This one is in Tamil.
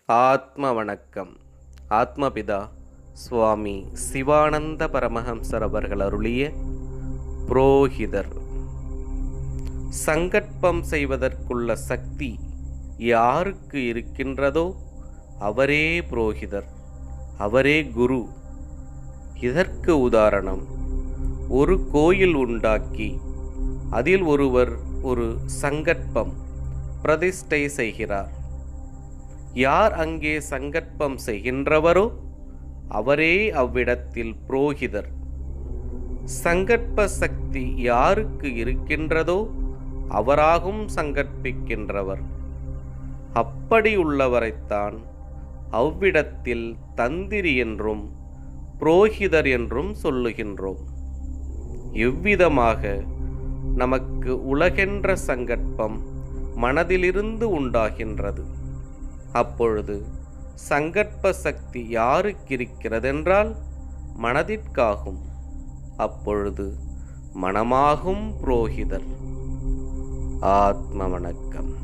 ஆத்ம வணக்கம் ஆத்மபிதா சுவாமி சிவானந்த பரமஹம்சர் அவர்கள் அருளிய புரோஹிதர் சங்கற்பம் செய்வதற்குள்ள சக்தி யாருக்கு இருக்கின்றதோ அவரே புரோஹிதர் அவரே குரு இதற்கு உதாரணம் ஒரு கோயில் உண்டாக்கி அதில் ஒருவர் ஒரு சங்கற்பம் பிரதிஷ்டை செய்கிறார் யார் அங்கே சங்கற்பம் செய்கின்றவரோ அவரே அவ்விடத்தில் புரோகிதர் சங்கற்ப சக்தி யாருக்கு இருக்கின்றதோ அவராகும் சங்கற்பிக்கின்றவர் அப்படியுள்ளவரைத்தான் அவ்விடத்தில் தந்திரி என்றும் புரோகிதர் என்றும் சொல்லுகின்றோம் எவ்விதமாக நமக்கு உலகென்ற சங்கற்பம் மனதிலிருந்து உண்டாகின்றது அப்பொழுது சங்கற்ப சக்தி யாருக்கு இருக்கிறதென்றால் மனதிற்காகும் அப்பொழுது மனமாகும் புரோகிதர் ஆத்ம வணக்கம்